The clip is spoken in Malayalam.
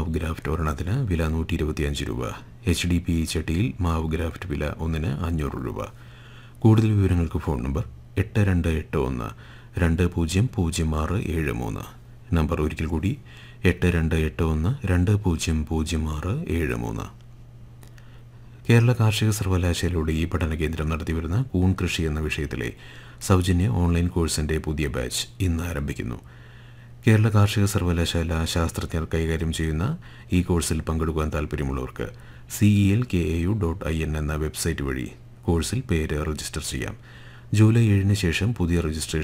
മാവ് ഗ്രാഫ്റ്റ് ഒരെണ്ണത്തിന് വില നൂറ്റി ഇരുപത്തിയഞ്ച് രൂപ എച്ച് ഡി പി ചട്ടിയിൽ മാവ് ഗ്രാഫ്റ്റ് വില ഒന്നിന് അഞ്ഞൂറ് രൂപ കൂടുതൽ വിവരങ്ങൾക്ക് ഫോൺ നമ്പർ എട്ട് രണ്ട് എട്ട് ഒന്ന് രണ്ട് പൂജ്യം പൂജ്യം ആറ് ഏഴ് മൂന്ന് നമ്പർ ഒരിക്കൽ കൂടി എട്ട് രണ്ട് എട്ട് ഒന്ന് രണ്ട് പൂജ്യം പൂജ്യം ആറ് ഏഴ് മൂന്ന് കേരള കാർഷിക സർവകലാശാലയുടെ ഈ പഠന കേന്ദ്രം നടത്തിവരുന്ന കൂൺ കൃഷി എന്ന വിഷയത്തിലെ സൗജന്യ ഓൺലൈൻ കോഴ്സിന്റെ പുതിയ ബാച്ച് ഇന്ന് ആരംഭിക്കുന്നു കേരള കാർഷിക സർവകലാശാല ശാസ്ത്രജ്ഞർ കൈകാര്യം ചെയ്യുന്ന ഈ കോഴ്സിൽ പങ്കെടുക്കാൻ താൽപ്പര്യമുള്ളവർക്ക് C E L K A U dot I N എന്ന വെബ്സൈറ്റ് വഴി കോഴ്സിൽ പേര് രജിസ്റ്റർ ചെയ്യാം ജൂലൈ ഏഴിന് ശേഷം പുതിയ രജിസ്ട്രേഷൻ